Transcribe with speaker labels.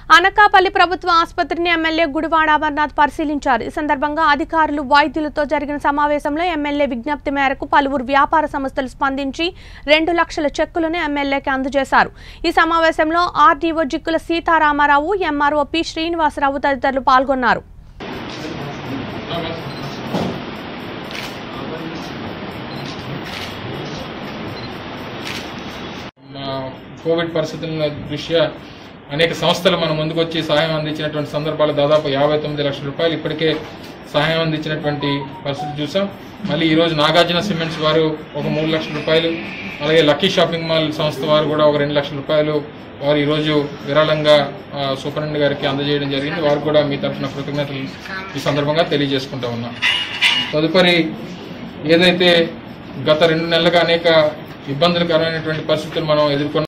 Speaker 1: అనకాపల్లి ప్రభుత్వ ఆసుపత్రిని ఎమ్మెల్యే గుడివాడ అమర్నాథ్ పరిశీలించారు ఈ సందర్భంగా అధికారులు వైద్యులతో జరిగిన సమావేశంలో ఎమ్మెల్యే విజ్ఞప్తి మేరకు పలువురు వ్యాపార సంస్థలు స్పందించి రెండు లక్షల చెక్కులను ఎమ్మెల్యేకి అందజేశారు ఈ సమావేశంలో RDO Jikkula Sitaramarao MRO P Srinivasarao తదితరులు పాల్గొన్నారు
Speaker 2: మా కోవిడ్ పరిస్థితుల దృష్ట్యా అనేక సంస్థలు మన ముందుకు వచ్చి సహాయం అందించినటువంటి సందర్భాలు దాదాపు యాభై తొమ్మిది లక్షల రూపాయలు ఇప్పటికే సహాయం అందించినటువంటి పరిస్థితి చూసాం మళ్ళీ ఈరోజు నాగార్జున సిమెంట్స్ వారు ఒక మూడు లక్షల రూపాయలు అలాగే లక్కీ షాపింగ్ మాల్ సంస్థ వారు కూడా ఒక రెండు లక్షల రూపాయలు వారు ఈరోజు విరాళంగా ఆ, సూపరింటెండెంట్ గారికి అందజేయడం జరిగింది వారికి కూడా మీ తరఫున కృతజ్ఞతలు ఈ సందర్భంగా తెలియజేసుకుంటా ఉన్నాం తదుపరి ఏదైతే గత రెండు నెలలుగా అనేక ఇబ్బందులకరమైనటువంటి పరిస్థితులు మనం ఎదుర్కొన్నాం